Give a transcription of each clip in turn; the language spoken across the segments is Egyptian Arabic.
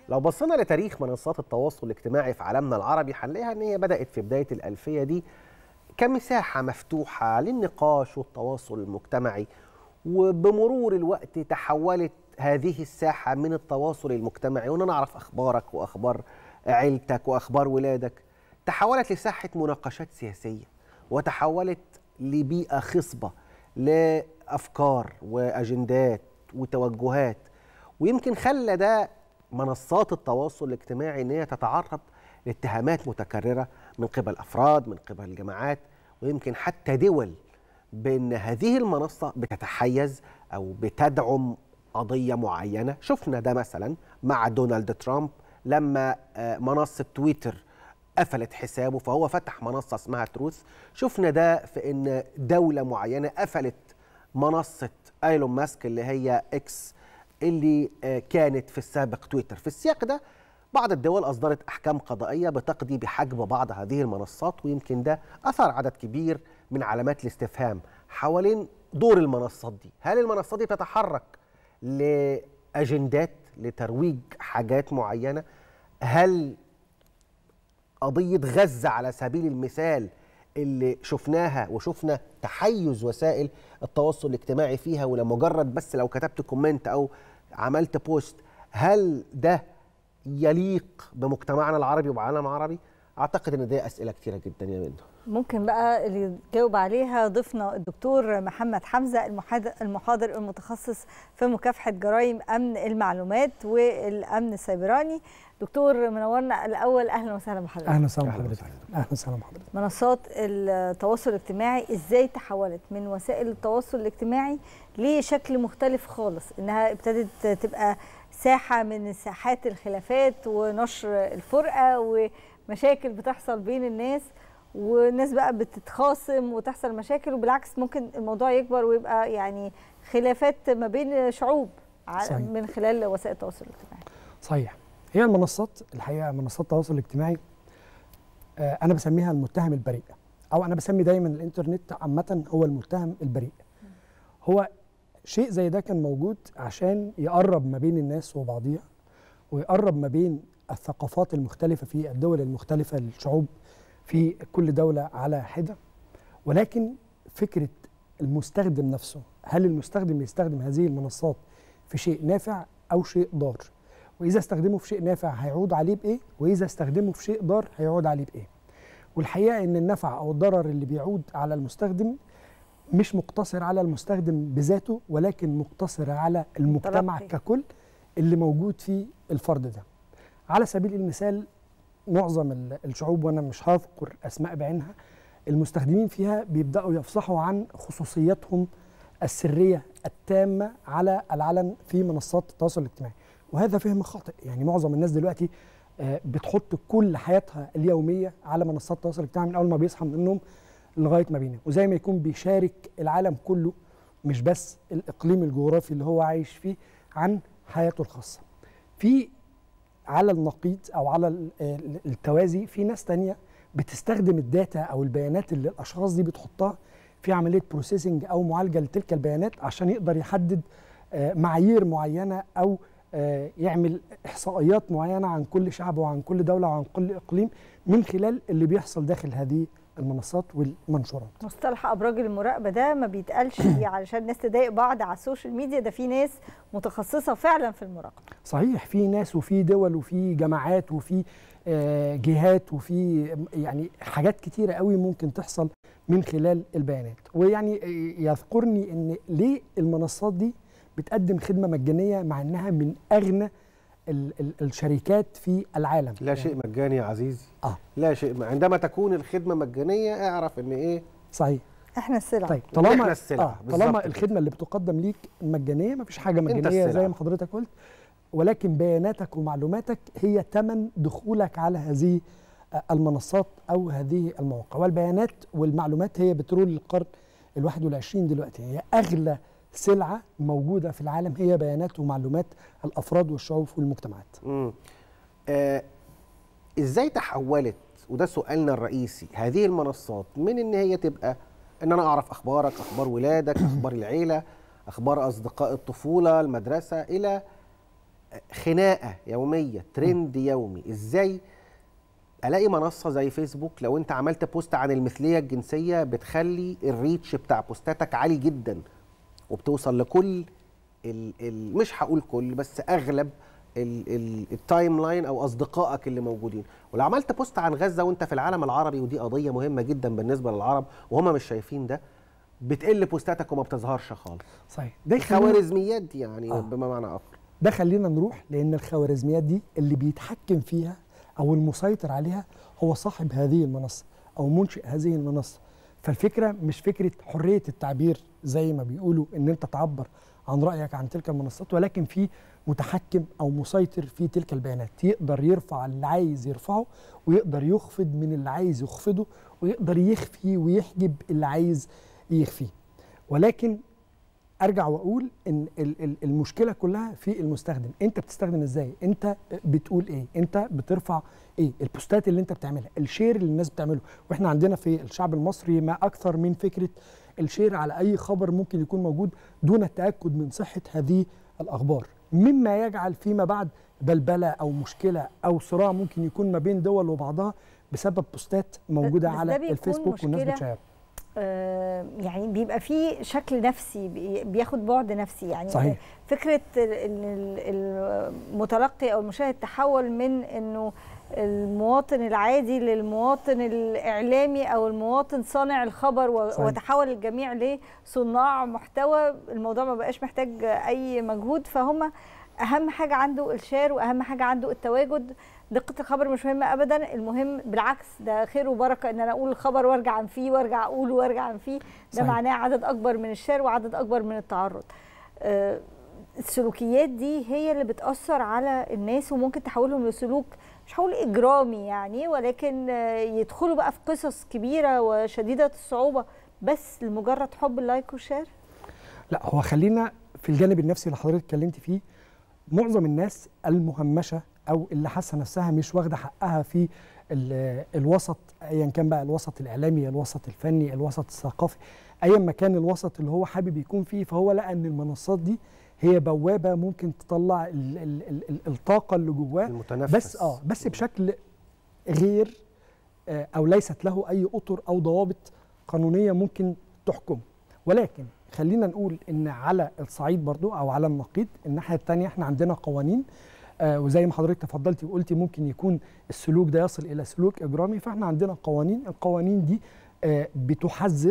لو بصينا لتاريخ منصات التواصل الاجتماعي في عالمنا العربي هنلاقيها ان هي بدات في بدايه الالفيه دي كمساحه مفتوحه للنقاش والتواصل المجتمعي وبمرور الوقت تحولت هذه الساحه من التواصل المجتمعي وان نعرف اخبارك واخبار عيلتك واخبار ولادك تحولت لساحه مناقشات سياسيه وتحولت لبيئه خصبه لافكار واجندات وتوجهات ويمكن خلى ده منصات التواصل الاجتماعي ان هي تتعرض لاتهامات متكرره من قبل افراد من قبل جماعات ويمكن حتى دول بان هذه المنصه بتتحيز او بتدعم قضيه معينه شفنا ده مثلا مع دونالد ترامب لما منصه تويتر قفلت حسابه فهو فتح منصه اسمها تروث شفنا ده في ان دوله معينه قفلت منصه ايلون ماسك اللي هي اكس اللي كانت في السابق تويتر في السياق ده بعض الدول اصدرت احكام قضائيه بتقضي بحجب بعض هذه المنصات ويمكن ده اثر عدد كبير من علامات الاستفهام حوالين دور المنصات دي هل المنصات دي بتتحرك لاجندات لترويج حاجات معينه هل قضيه غزه على سبيل المثال اللي شفناها وشفنا تحيز وسائل التواصل الاجتماعي فيها ولمجرد بس لو كتبت كومنت او عملت بوست هل ده يليق بمجتمعنا العربي وبعالم العربي اعتقد ان دي اسئله كتيره جدا يا منه ممكن بقى اللي يجاوب عليها ضيفنا الدكتور محمد حمزه المحاضر المتخصص في مكافحه جرائم امن المعلومات والامن السيبراني دكتور منورنا الاول اهلا وسهلا بحضرتك اهلا وسهلا بحضرتك اهلا وسهلا بحضرتك منصات التواصل الاجتماعي ازاي تحولت من وسائل التواصل الاجتماعي لشكل مختلف خالص انها ابتدت تبقى ساحه من ساحات الخلافات ونشر الفرقه ومشاكل بتحصل بين الناس والناس بقى بتتخاصم وتحصل مشاكل وبالعكس ممكن الموضوع يكبر ويبقى يعني خلافات ما بين شعوب صحيح. من خلال وسائل التواصل الاجتماعي صحيح هي المنصات الحقيقه منصات التواصل الاجتماعي آه انا بسميها المتهم البريء او انا بسمي دايما الانترنت عامه هو المتهم البريء هو شيء زي ده كان موجود عشان يقرب ما بين الناس وبعضيها ويقرب ما بين الثقافات المختلفه في الدول المختلفه الشعوب في كل دوله على حده ولكن فكره المستخدم نفسه هل المستخدم يستخدم هذه المنصات في شيء نافع او شيء ضار واذا استخدمه في شيء نافع هيعود عليه بايه واذا استخدمه في شيء ضار هيعود عليه بايه والحقيقه ان النفع او الضرر اللي بيعود على المستخدم مش مقتصر على المستخدم بذاته ولكن مقتصر على المجتمع ككل اللي موجود فيه الفرد ده على سبيل المثال معظم الشعوب وانا مش هذكر اسماء بعينها المستخدمين فيها بيبداوا يفصحوا عن خصوصياتهم السريه التامه على العلن في منصات التواصل الاجتماعي وهذا فهم خاطئ يعني معظم الناس دلوقتي بتحط كل حياتها اليوميه على منصات التواصل الاجتماعي من اول ما بيصحى من النوم لغايه ما بينام وزي ما يكون بيشارك العالم كله مش بس الاقليم الجغرافي اللي هو عايش فيه عن حياته الخاصه في على النقيض او على التوازي في ناس تانية بتستخدم الداتا او البيانات اللي الاشخاص دي بتحطها في عمليه بروسيسنج او معالجه لتلك البيانات عشان يقدر يحدد معايير معينه او يعمل احصائيات معينه عن كل شعب وعن كل دوله وعن كل اقليم من خلال اللي بيحصل داخل هذه المنصات والمنشورات مصطلح ابراج المراقبه ده ما بيتقالش علشان الناس تضايق بعض على السوشيال ميديا ده في ناس متخصصه فعلا في المراقبه صحيح في ناس وفي دول وفي جماعات وفي جهات وفي يعني حاجات كتيره قوي ممكن تحصل من خلال البيانات ويعني يذكرني ان ليه المنصات دي بتقدم خدمه مجانيه مع انها من اغنى ال ال الشركات في العالم لا يعني. شيء مجاني يا عزيزي اه لا شيء عندما تكون الخدمه مجانيه اعرف ان ايه صحيح احنا السلع طيب طالما احنا السلع آه طالما الخدمه اللي بتقدم ليك مجانيه مفيش حاجه مجانيه زي ما حضرتك قلت ولكن بياناتك ومعلوماتك هي ثمن دخولك على هذه المنصات او هذه المواقع والبيانات والمعلومات هي بترول القرن الواحد والعشرين دلوقتي هي اغلى سلعه موجوده في العالم هي بيانات ومعلومات الافراد والشعوب والمجتمعات. امم آه ازاي تحولت وده سؤالنا الرئيسي هذه المنصات من ان هي تبقى ان انا اعرف اخبارك اخبار ولادك اخبار العيله اخبار اصدقاء الطفوله المدرسه الى خناقه يوميه ترند يومي ازاي الاقي منصه زي فيسبوك لو انت عملت بوست عن المثليه الجنسيه بتخلي الريتش بتاع بوستاتك عالي جدا وبتوصل لكل ال ال مش هقول كل بس اغلب ال- ال- التايم لاين او اصدقائك اللي موجودين ولو عملت بوست عن غزه وانت في العالم العربي ودي قضيه مهمه جدا بالنسبه للعرب وهم مش شايفين ده بتقل بوستاتك وما بتظهرش خالص صحيح ده يخلينا خوارزميات دي يعني آه. بما معنى اخر ده خلينا نروح لان الخوارزميات دي اللي بيتحكم فيها او المسيطر عليها هو صاحب هذه المنصه او منشئ هذه المنصه فالفكره مش فكره حريه التعبير زي ما بيقولوا ان انت تعبر عن رايك عن تلك المنصات ولكن في متحكم او مسيطر في تلك البيانات يقدر يرفع اللي عايز يرفعه ويقدر يخفض من اللي عايز يخفضه ويقدر يخفي ويحجب اللي عايز يخفيه ولكن ارجع واقول ان ال- ال- المشكله كلها في المستخدم انت بتستخدم ازاي انت بتقول ايه انت بترفع ايه البوستات اللي انت بتعملها الشير اللي الناس بتعمله واحنا عندنا في الشعب المصري ما اكثر من فكره الشير على اي خبر ممكن يكون موجود دون التاكد من صحه هذه الاخبار مما يجعل فيما بعد بلبله او مشكله او صراع ممكن يكون ما بين دول وبعضها بسبب بوستات موجوده بس ده على بيكون الفيسبوك والناس مشكلة بتشيرها آه، يعني بيبقى فيه شكل نفسي بي- بياخد بعد نفسي يعني صحيح. فكره ان ال- المتلقي او المشاهد تحول من انه المواطن العادي للمواطن الاعلامي او المواطن صانع الخبر و- صحيح. وتحول الجميع لصناع محتوى الموضوع ما بقاش محتاج اي مجهود فهم اهم حاجه عنده الشير واهم حاجه عنده التواجد دقه الخبر مش مهمه ابدا المهم بالعكس ده خير وبركه ان انا اقول الخبر وارجع عن فيه وارجع اقوله وارجع عن فيه ده صحيح. معناه عدد اكبر من الشير وعدد اكبر من التعرض آه، السلوكيات دي هي اللي بتاثر على الناس وممكن تحولهم لسلوك مش هقول اجرامي يعني ولكن آه، يدخلوا بقى في قصص كبيره وشديده الصعوبه بس لمجرد حب اللايك والشير لا هو خلينا في الجانب النفسي اللي حضرتك اتكلمت فيه معظم الناس المهمشه او اللي حاسه نفسها مش واخده حقها في ال- الوسط ايا كان بقى الوسط الاعلامي الوسط الفني الوسط الثقافي ايا ما كان الوسط اللي هو حابب يكون فيه فهو لقى ان المنصات دي هي بوابه ممكن تطلع ال ال ال ال الطاقه اللي جواه المتنفس بس اه بس بشكل غير آه، او ليست له اي اطر او ضوابط قانونيه ممكن تحكم ولكن خلينا نقول ان على الصعيد برضو او على النقيض الناحيه الثانيه احنا عندنا قوانين آه وزي ما حضرتك تفضلتي وقلتي ممكن يكون السلوك ده يصل الى سلوك اجرامي فاحنا عندنا قوانين القوانين دي آه بتحذر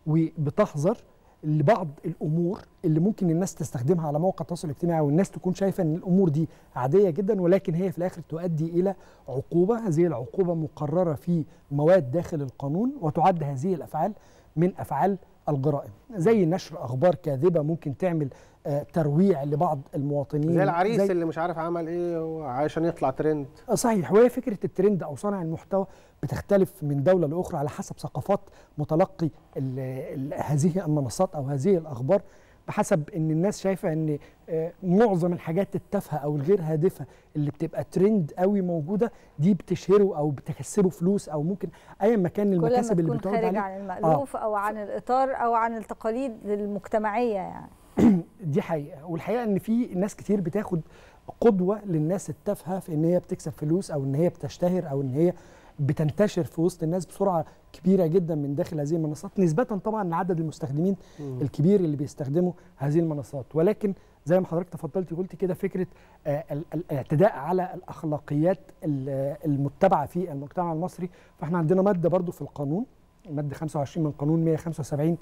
وبتحذر لبعض الامور اللي ممكن الناس تستخدمها على موقع التواصل الاجتماعي والناس تكون شايفه ان الامور دي عاديه جدا ولكن هي في الاخر تؤدي الى عقوبه هذه العقوبه مقرره في مواد داخل القانون وتعد هذه الافعال من افعال الجرائم زي نشر اخبار كاذبه ممكن تعمل آه، ترويع لبعض المواطنين زي العريس اللي مش عارف عمل ايه عشان يطلع ترند آه، صحيح وهي فكره الترند او صانع المحتوى بتختلف من دوله لاخرى على حسب ثقافات متلقي ال ال هذه المنصات او هذه الاخبار بحسب ان الناس شايفه ان آه، معظم الحاجات التافهه او الغير هادفه اللي بتبقى ترند قوي موجوده دي بتشهره او بتكسبه فلوس او ممكن ايا ما كان كل ما المكاسب اللي تكون بتعود خارج عليه عن المألوف أو عن الإطار أو عن التقاليد المجتمعية يعني دي حقيقه والحقيقه ان في ناس كتير بتاخد قدوه للناس التافهه في ان هي بتكسب فلوس او ان هي بتشتهر او ان هي بتنتشر في وسط الناس بسرعه كبيره جدا من داخل هذه المنصات نسبه طبعا لعدد المستخدمين الكبير اللي بيستخدموا هذه المنصات ولكن زي ما حضرتك تفضلتي قلت كده فكره آه، ال- ال- الاعتداء على الاخلاقيات ال- المتبعه في المجتمع المصري فاحنا عندنا ماده برضو في القانون ماده 25 من قانون 175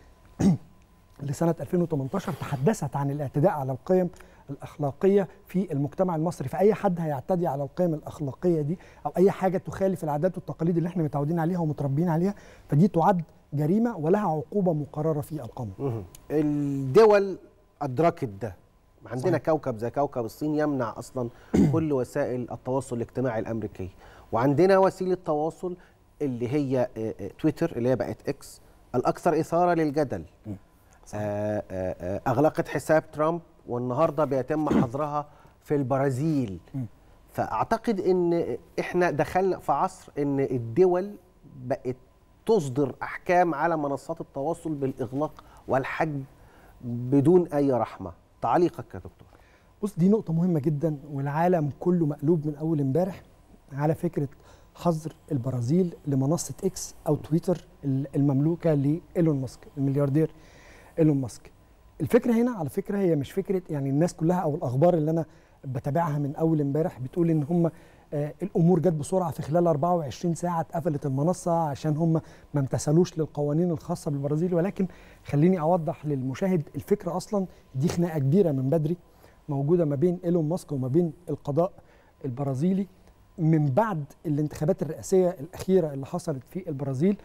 لسنة 2018 تحدثت عن الاعتداء على القيم الأخلاقية في المجتمع المصري فأي حد هيعتدي على القيم الأخلاقية دي أو أي حاجة تخالف العادات والتقاليد اللي احنا متعودين عليها ومتربيين عليها فدي تعد جريمة ولها عقوبة مقررة في القانون مهم. الدول ادركت ده عندنا صحيح. كوكب زي كوكب الصين يمنع اصلا كل وسائل التواصل الاجتماعي الامريكيه وعندنا وسيله تواصل اللي هي آه، آه، تويتر اللي هي بقت اكس الاكثر اثاره للجدل آه، آه، آه، اغلقت حساب ترامب والنهارده بيتم حظرها في البرازيل فاعتقد ان احنا دخلنا في عصر ان الدول بقت تصدر احكام على منصات التواصل بالاغلاق والحجب بدون اي رحمه تعليقك يا دكتور بص دي نقطة مهمة جدا والعالم كله مقلوب من أول امبارح على فكرة حظر البرازيل لمنصة إكس أو تويتر المملوكة لإيلون ماسك الملياردير إيلون ماسك الفكرة هنا على فكرة هي مش فكرة يعني الناس كلها أو الأخبار اللي أنا بتابعها من أول امبارح بتقول إن هم آه الأمور جت بسرعة في خلال 24 ساعة اتقفلت المنصة عشان هم ما امتثلوش للقوانين الخاصة بالبرازيل ولكن خليني أوضح للمشاهد الفكرة أصلا دي خناقة كبيرة من بدري موجوده ما بين ايلون ماسك وما بين القضاء البرازيلي من بعد الانتخابات الرئاسيه الاخيره اللي حصلت في البرازيل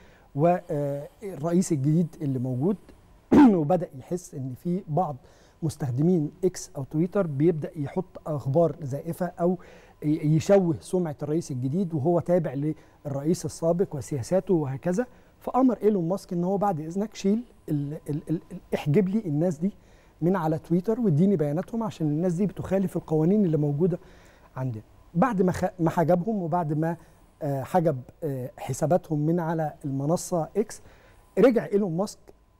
والرئيس الجديد اللي موجود وبدا يحس ان في بعض مستخدمين اكس او تويتر بيبدا يحط اخبار زائفه او يشوه سمعه الرئيس الجديد وهو تابع للرئيس السابق وسياساته وهكذا فامر ايلون ماسك ان هو بعد اذنك شيل ال ال ال احجب لي الناس دي من على تويتر واديني بياناتهم عشان الناس دي بتخالف القوانين اللي موجوده عندنا بعد ما ما حجبهم وبعد ما حجب حساباتهم من على المنصه اكس رجع ايلون ماسك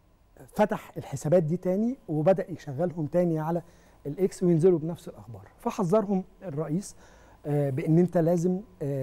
فتح الحسابات دي تاني وبدا يشغلهم تاني على الاكس وينزلوا بنفس الاخبار فحذرهم الرئيس بان انت لازم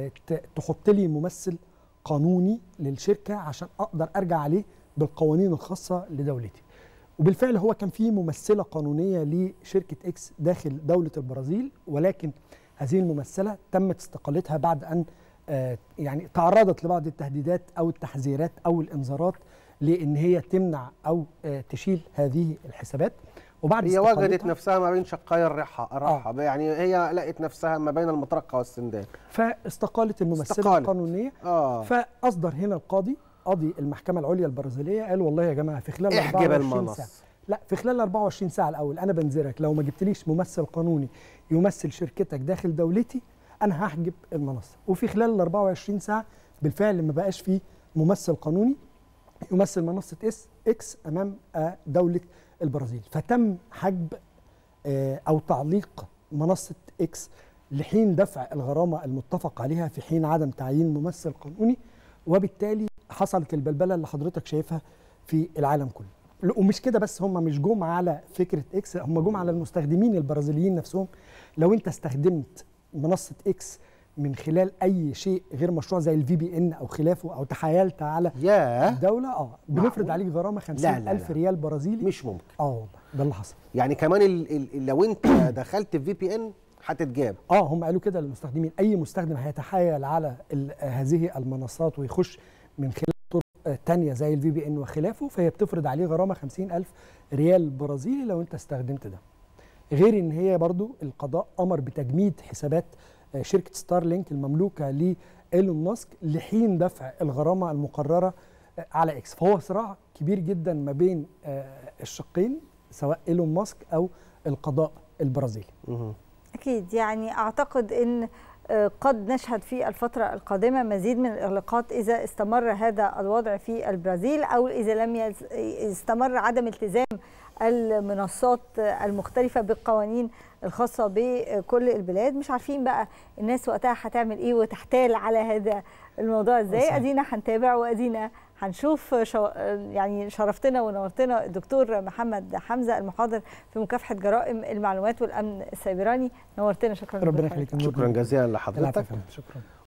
تحط لي ممثل قانوني للشركه عشان اقدر ارجع عليه بالقوانين الخاصه لدولتي وبالفعل هو كان في ممثله قانونيه لشركه اكس داخل دوله البرازيل ولكن هذه الممثله تمت استقالتها بعد ان يعني تعرضت لبعض التهديدات او التحذيرات او الانذارات لان هي تمنع او تشيل هذه الحسابات وبعد هي وجدت نفسها ما بين شقاي الرحى الرحى آه. يعني هي لقت نفسها ما بين المطرقه والسندان فاستقالت الممثله استقالت. القانونيه آه. فاصدر هنا القاضي قاضي المحكمه العليا البرازيليه قال والله يا جماعه في خلال 24 ساعه لا في خلال 24 ساعه الاول انا بنذرك لو ما جبتليش ممثل قانوني يمثل شركتك داخل دولتي انا هحجب المنصه وفي خلال ال 24 ساعه بالفعل ما بقاش فيه ممثل قانوني يمثل منصه اس اكس امام دوله البرازيل فتم حجب او تعليق منصه اكس لحين دفع الغرامه المتفق عليها في حين عدم تعيين ممثل قانوني وبالتالي حصلت البلبله اللي حضرتك شايفها في العالم كله ومش كده بس هم مش جم على فكره اكس هم جم على المستخدمين البرازيليين نفسهم لو انت استخدمت منصه اكس من خلال اي شيء غير مشروع زي الفي بي ان او خلافه او تحايلت على ياه الدوله اه بنفرض عليك غرامه 50000 ريال برازيلي مش ممكن اه والله ده اللي حصل يعني كمان ال ال لو انت دخلت في في بي ان هتتجاب اه هم قالوا كده للمستخدمين اي مستخدم هيتحايل على هذه المنصات ويخش من خلال طرق تانية زي الفي بي ان وخلافه فهي بتفرض عليه غرامه 50000 ريال برازيلي لو انت استخدمت ده غير ان هي برضو القضاء امر بتجميد حسابات شركه ستار لينك المملوكه لايلون ماسك لحين دفع الغرامه المقرره على اكس فهو صراع كبير جدا ما بين الشقين سواء ايلون ماسك او القضاء البرازيلي اكيد يعني اعتقد ان قد نشهد في الفترة القادمة مزيد من الإغلاقات إذا استمر هذا الوضع في البرازيل أو إذا لم يستمر عدم التزام المنصات المختلفة بالقوانين الخاصة بكل البلاد مش عارفين بقى الناس وقتها هتعمل إيه وتحتال على هذا الموضوع إزاي أدينا هنتابع وأدينا هنشوف شو يعني شرفتنا ونورتنا الدكتور محمد حمزه المحاضر في مكافحه جرائم المعلومات والامن السيبراني نورتنا شكرا ربنا يخليك شكرا جزيلا لحضرتك شكرا